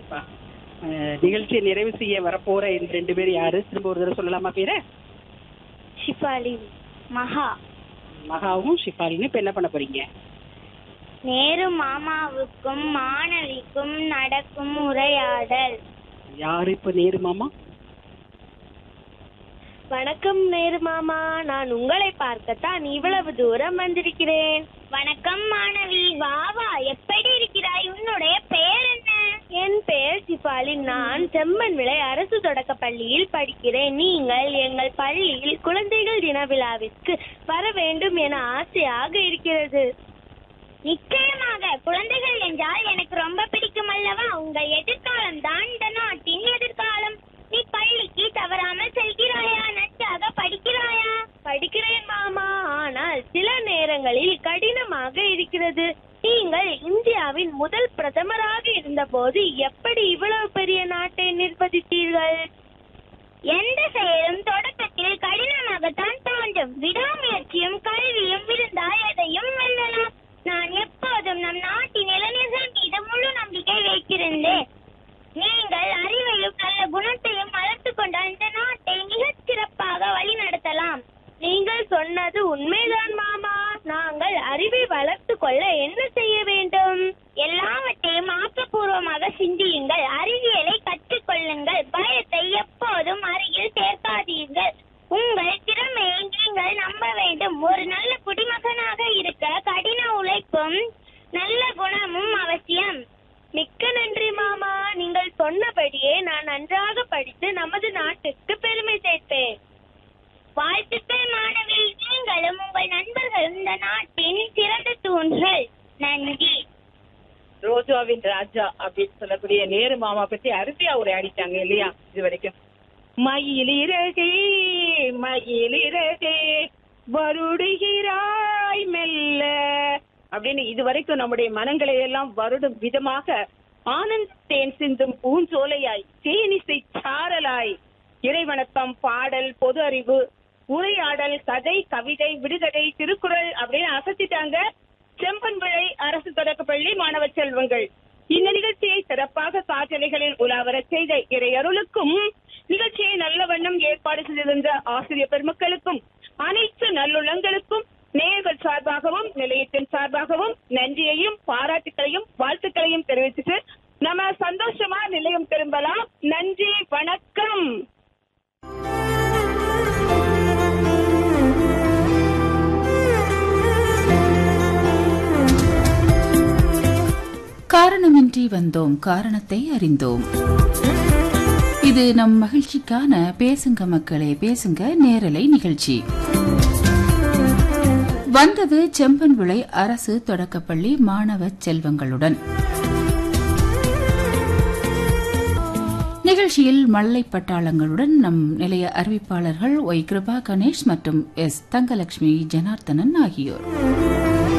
கண்டிப்பா அஹ், நிகழ்ச்சியை நிறைவு செய்ய வரப்போற இந்த ரெண்டு பேர் யாரு திரும்ப ஒரு தடவை சொல்லலாமா பேரை ஷிஃபாலி மகா மகாவும் ஷிஃபாலினும் இப்ப என்ன பண்ண போறீங்க நேரு மாமாவுக்கும் மாணவிக்கும் நடக்கும் உரையாடல் யாரு இப்ப நேரு மாமா வணக்கம் நேரு மாமா நான் உங்களை பார்க்கத்தான் இவ்வளவு தூரம் வந்திருக்கிறேன் வணக்கம் மாணவி வா வா எப்படி இருக்கிறாய் உன்னுடைய பெயர் என்ன என் பெயர் சிபாலி நான் செம்மன் விளை அரசு தொடக்க பள்ளியில் படிக்கிறேன் நீங்கள் எங்கள் பள்ளியில் குழந்தைகள் தின விழாவிற்கு வர வேண்டும் என ஆசையாக இருக்கிறது நிச்சயமாக குழந்தைகள் என்றால் எனக்கு ரொம்ப பிடிக்கும் அல்லவா உங்கள் எதிர்காலம் தான் இந்த நாட்டின் எதிர்காலம் நீ பள்ளிக்கு தவறாமல் செல்கிறாயா நன்றாக படிக்கிறாயா படிக்கிறேன் மாமா ஆனால் சில நேரங்களில் கடினமாக இருக்கிறது நீங்கள் இந்தியாவின் முதல் பிரதமராக இருந்தபோது எப்படி இவ்வளவு பெரிய நாட்டை நிர்வகித்தீர்கள் எந்த செயலும் தொடக்கத்தில் கடினமாகத்தான் தோன்றும் விடாமுயற்சியும் கல்வியும் இருந்தால் எதையும் வெல்லலாம் நான் எப்போதும் நம் நாட்டின் இளைஞர்கள் மீது முழு நம்பிக்கை வைத்திருந்தேன் நீங்கள் அறிவையும் நல்ல குணத்தையும் வளர்த்து கொண்டால் இந்த நாட்டை மிகச் சிறப்பாக வழி நடத்தலாம் நீங்கள் சொன்னது உண்மைதான் மாமா நாங்கள் அறிவை வளர்த்து கொள்ள என்ன செய்ய வேண்டும் எல்லாவற்றையும் ஆக்கப்பூர்வமாக சிந்தியுங்கள் அறிவியலை கற்றுக்கொள்ளுங்கள் பயத்தை எப்போதும் அருகில் சேர்க்காதீர்கள் உங்கள் திறமையை நீங்கள் நம்ப வேண்டும் ஒரு நல்ல குடிமகனாக இருக்க கடின உழைப்பும் நல்ல குணமும் அவசியம் மிக்க நன்றி மாமா நீங்கள் சொன்னபடியே நான் நன்றாக படித்து நமது நாட்டுக்கு பெருமை சேர்ப்பேன் வாழ்த்துக்கள் மாணவி நீங்களும் உங்கள் நண்பர்களும் இந்த நாட்டின் சிறந்த தூண்கள் நன்றி ரோஜாவின் ராஜா அப்படின்னு சொல்லக்கூடிய நேரு மாமா பத்தி அருமையா உரையாடிட்டாங்க இல்லையா இது வரைக்கும் மயிலிறகே மயிலிறகே வருடுகிறாய் மெல்ல அப்படின்னு இது வரைக்கும் நம்முடைய மனங்களை எல்லாம் வருடும் விதமாக ஆனந்த தேன் சிந்தும் பூஞ்சோலையாய் தேனிசை சாரலாய் இறைவணக்கம் பாடல் பொது அறிவு உரையாடல் கதை கவிதை விடுகதை திருக்குறள் அப்படின்னு அசத்திட்டாங்க செம்பன் விளை அரசு தொடக்கப்பள்ளி மாணவ செல்வங்கள் இந்த நிகழ்ச்சியை சிறப்பாக காற்றலைகளில் உலாவரச் செய்த இறையருளுக்கும் நிகழ்ச்சியை நல்ல வண்ணம் ஏற்பாடு செய்திருந்த ஆசிரியர் பெருமக்களுக்கும் அனைத்து நல்லுள்ளங்களுக்கும் நேயர்கள் சார்பாகவும் நிலையத்தின் சார்பாகவும் நன்றியையும் பாராட்டுகளையும் வாழ்த்துக்களையும் தெரிவிச்சுட்டு நம்ம சந்தோஷமா நிலையம் திரும்பலாம் நன்றி வணக்கம் காரணமின்றி வந்தோம் காரணத்தை அறிந்தோம் இது நம் மகிழ்ச்சிக்கான பேசுங்க மக்களே பேசுங்க நேரலை நிகழ்ச்சி வந்தது செம்பன் விளை அரசு தொடக்கப்பள்ளி மாணவ செல்வங்களுடன் நிகழ்ச்சியில் மல்லை பட்டாளங்களுடன் நம் நிலைய அறிவிப்பாளர்கள் ஒய் கிருபா கணேஷ் மற்றும் எஸ் தங்கலட்சுமி ஜனார்த்தனன் ஆகியோர்